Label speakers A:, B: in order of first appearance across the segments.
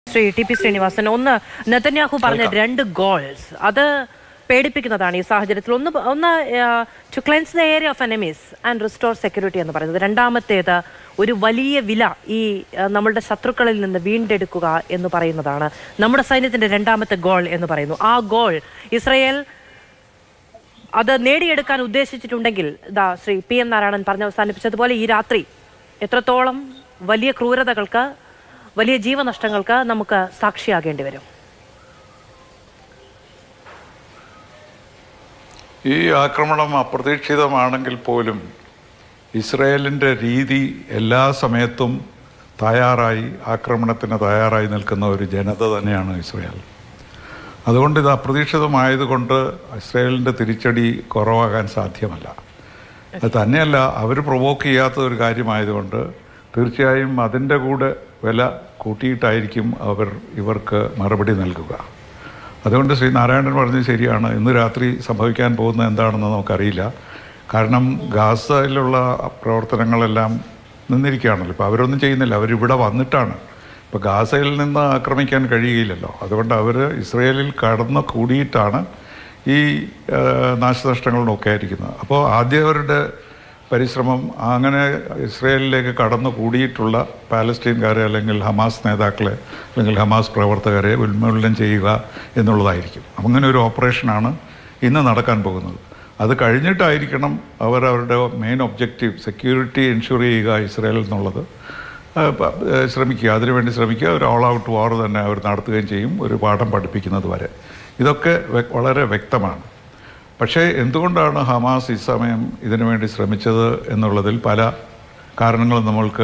A: Shri T P Sreenivasan ഒന്ന് Netanyahu പറഞ്ഞ രണ്ട് ഗോൾസ് അത് പേടിപ്പിക്കുന്നതാണ് ഈ സാഹചര്യത്തിൽ ഒന്ന് പ- ഒന്ന് to cleanse the area of enemies and restore security എന്ന് പറയുന്നത് രണ്ടാമത്തേത് ഒരു വലിയ വില ഈ ആ, നമ്മളുടെ ശത്രുക്കളിൽ നിന്ന് വീണ്ടെടുക്കുക എന്ന് പറയുന്നതാണ് നമ്മുടെ സൈന്യത്തിന്റെ രണ്ടാമത്തെ ഗോൾ എന്ന് പറയുന്നു ആ ഗോൾ ഇസ്രയേൽ അത് നേടിയെടുക്കാൻ ഉദ്ദേശിച്ചിട്ടുണ്ടെങ്കിൽ ദാ ശ്രീ പി എം നാരായണൻ പറഞ്ഞ് അവസാനിപ്പിച്ചതുപോലെ ഈ രാത്രി എത്രത്തോളം വലിയ ക്രൂരതകൾക്ക് വലിയ ജീവനഷ്ടങ്ങൾക്ക് നമുക്ക് സാക്ഷിയാകേണ്ടി വരും
B: ഈ ആക്രമണം അപ്രതീക്ഷിതമാണെങ്കിൽ പോലും ഇസ്രയേലിൻ്റെ രീതി എല്ലാ സമയത്തും തയ്യാറായി ആക്രമണത്തിന് തയ്യാറായി നിൽക്കുന്ന ഒരു ജനത തന്നെയാണ് ഇസ്രയേൽ അതുകൊണ്ട് ഇത് അപ്രതീക്ഷിതമായതുകൊണ്ട് ഇസ്രയേലിൻ്റെ തിരിച്ചടി കുറവാകാൻ സാധ്യമല്ല അത് തന്നെയല്ല അവർ പ്രൊവോക്ക് ചെയ്യാത്ത ഒരു കാര്യമായതുകൊണ്ട് തീർച്ചയായും അതിൻ്റെ കൂടെ വില കൂട്ടിയിട്ടായിരിക്കും അവർ ഇവർക്ക് മറുപടി നൽകുക അതുകൊണ്ട് ശ്രീ നാരായണൻ പറഞ്ഞത് ശരിയാണ് ഇന്ന് രാത്രി സംഭവിക്കാൻ പോകുന്നത് എന്താണെന്ന് നമുക്കറിയില്ല കാരണം ഗാസയിലുള്ള പ്രവർത്തനങ്ങളെല്ലാം നിന്നിരിക്കുകയാണല്ലോ ഇപ്പോൾ അവരൊന്നും ചെയ്യുന്നില്ല അവരിവിടെ വന്നിട്ടാണ് ഇപ്പോൾ ഗാസയിൽ നിന്ന് ആക്രമിക്കാൻ കഴിയുകയില്ലല്ലോ അതുകൊണ്ട് അവർ ഇസ്രയേലിൽ കടന്നു കൂടിയിട്ടാണ് ഈ ആ, നാശനഷ്ടങ്ങൾ നോക്കിയായിരിക്കുന്നത് അപ്പോൾ ആദ്യം അവരുടെ പരിശ്രമം അങ്ങനെ ഇസ്രയേലിലേക്ക് കടന്നു കൂടിയിട്ടുള്ള പാലസ്തീൻകാരെ അല്ലെങ്കിൽ ഹമാസ് നേതാക്കളെ അല്ലെങ്കിൽ ഹമാസ് പ്രവർത്തകരെ ഉന്മൂലനം ചെയ്യുക എന്നുള്ളതായിരിക്കും അങ്ങനെ ഒരു ഓപ്പറേഷനാണ് ഇന്ന് നടക്കാൻ പോകുന്നത് അത് കഴിഞ്ഞിട്ടായിരിക്കണം അവർ അവരുടെ മെയിൻ ഒബ്ജക്റ്റീവ് സെക്യൂരിറ്റി എൻഷുർ ചെയ്യുക ഇസ്രയേൽ എന്നുള്ളത് ആ, പ- ഏ, ശ്രമിക്കുക അതിനുവേണ്ടി ശ്രമിക്കുക ഒരു ഓൾ ഔട്ട് വാർ തന്നെ അവർ നടത്തുകയും ചെയ്യും ഒരു പാഠം പഠിപ്പിക്കുന്നത് വരെ ഇതൊക്കെ വ്യ- വളരെ വ്യക്തമാണ് പക്ഷേ എന്തുകൊണ്ടാണ് ഹമാസ് ഈ സമയം ഇതിനു വേണ്ടി ശ്രമിച്ചത് എന്നുള്ളതിൽ പല കാരണങ്ങളും നമ്മൾക്ക്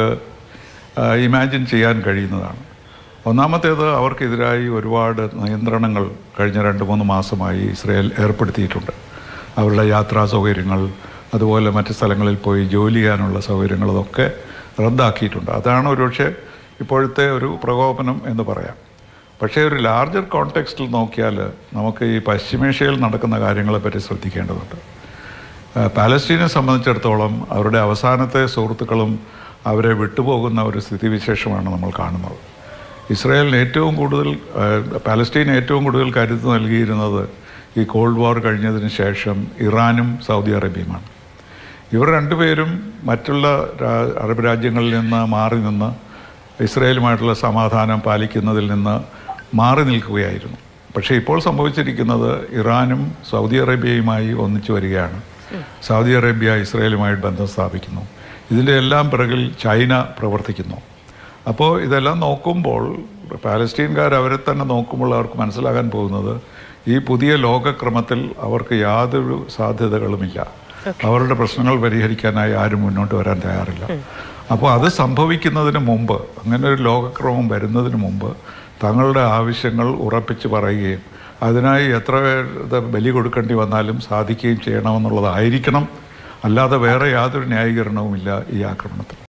B: ഇമാജിൻ ചെയ്യാൻ കഴിയുന്നതാണ് ഒന്നാമത്തേത് അവർക്കെതിരായി ഒരുപാട് നിയന്ത്രണങ്ങൾ കഴിഞ്ഞ രണ്ട് മൂന്ന് മാസമായി ഇസ്രയേൽ ഏർപ്പെടുത്തിയിട്ടുണ്ട് അവരുടെ യാത്രാ സൗകര്യങ്ങൾ അതുപോലെ മറ്റ് സ്ഥലങ്ങളിൽ പോയി ജോലി ചെയ്യാനുള്ള സൗകര്യങ്ങൾ അതൊക്കെ റദ്ദാക്കിയിട്ടുണ്ട് അതാണ് ഒരുപക്ഷെ ഇപ്പോഴത്തെ ഒരു പ്രകോപനം എന്ന് പറയാം പക്ഷേ ഒരു ലാർജർ കോണ്ടെക്സ്റ്റിൽ നോക്കിയാൽ നമുക്ക് ഈ പശ്ചിമേഷ്യയിൽ നടക്കുന്ന കാര്യങ്ങളെപ്പറ്റി ശ്രദ്ധിക്കേണ്ടതുണ്ട് ആ, പാലസ്തീനെ സംബന്ധിച്ചിടത്തോളം അവരുടെ അവസാനത്തെ സുഹൃത്തുക്കളും അവരെ വിട്ടുപോകുന്ന ഒരു സ്ഥിതിവിശേഷമാണ് നമ്മൾ കാണുന്നത് ഇസ്രായേലിന് ഏറ്റവും കൂടുതൽ ആ, പാലസ്തീൻ ഏറ്റവും കൂടുതൽ കരുത്ത് നൽകിയിരുന്നത് ഈ കോൾഡ് വാർ കഴിഞ്ഞതിന് ശേഷം ഇറാനും സൗദി അറേബ്യയുമാണ് ഇവർ രണ്ടുപേരും മറ്റുള്ള രാ- അറബ് രാജ്യങ്ങളിൽ നിന്ന് മാറി നിന്ന് ഇസ്രയേലുമായിട്ടുള്ള സമാധാനം പാലിക്കുന്നതിൽ നിന്ന് മാറി നിൽക്കുകയായിരുന്നു പക്ഷേ ഇപ്പോൾ സംഭവിച്ചിരിക്കുന്നത് ഇറാനും സൗദി അറേബ്യയുമായി ഒന്നിച്ചു വരികയാണ് സൗദി അറേബ്യ ഇസ്രയേലുമായിട്ട് ബന്ധം സ്ഥാപിക്കുന്നു ഇതിൻ്റെ എല്ലാം പിറകിൽ ചൈന പ്രവർത്തിക്കുന്നു അപ്പോൾ ഇതെല്ലാം നോക്കുമ്പോൾ പാലസ്തീൻകാർ അവരെ തന്നെ നോക്കുമ്പോൾ അവർക്ക് മനസ്സിലാകാൻ പോകുന്നത് ഈ പുതിയ ലോകക്രമത്തിൽ അവർക്ക് യാതൊരു സാധ്യതകളുമില്ല അവരുടെ പ്രശ്നങ്ങൾ പരിഹരിക്കാനായി ആരും മുന്നോട്ട് വരാൻ തയ്യാറില്ല അപ്പോൾ അത് സംഭവിക്കുന്നതിന് മുമ്പ് അങ്ങനെ ഒരു ലോകക്രമം വരുന്നതിന് മുമ്പ് തങ്ങളുടെ ആവശ്യങ്ങൾ ഉറപ്പിച്ച് പറയുകയും അതിനായി എത്ര പേരുടെ ബലി കൊടുക്കേണ്ടി വന്നാലും സാധിക്കുകയും ചെയ്യണമെന്നുള്ളതായിരിക്കണം അല്ലാതെ വേറെ യാതൊരു ന്യായീകരണവുമില്ല ഈ ആക്രമണത്തിൽ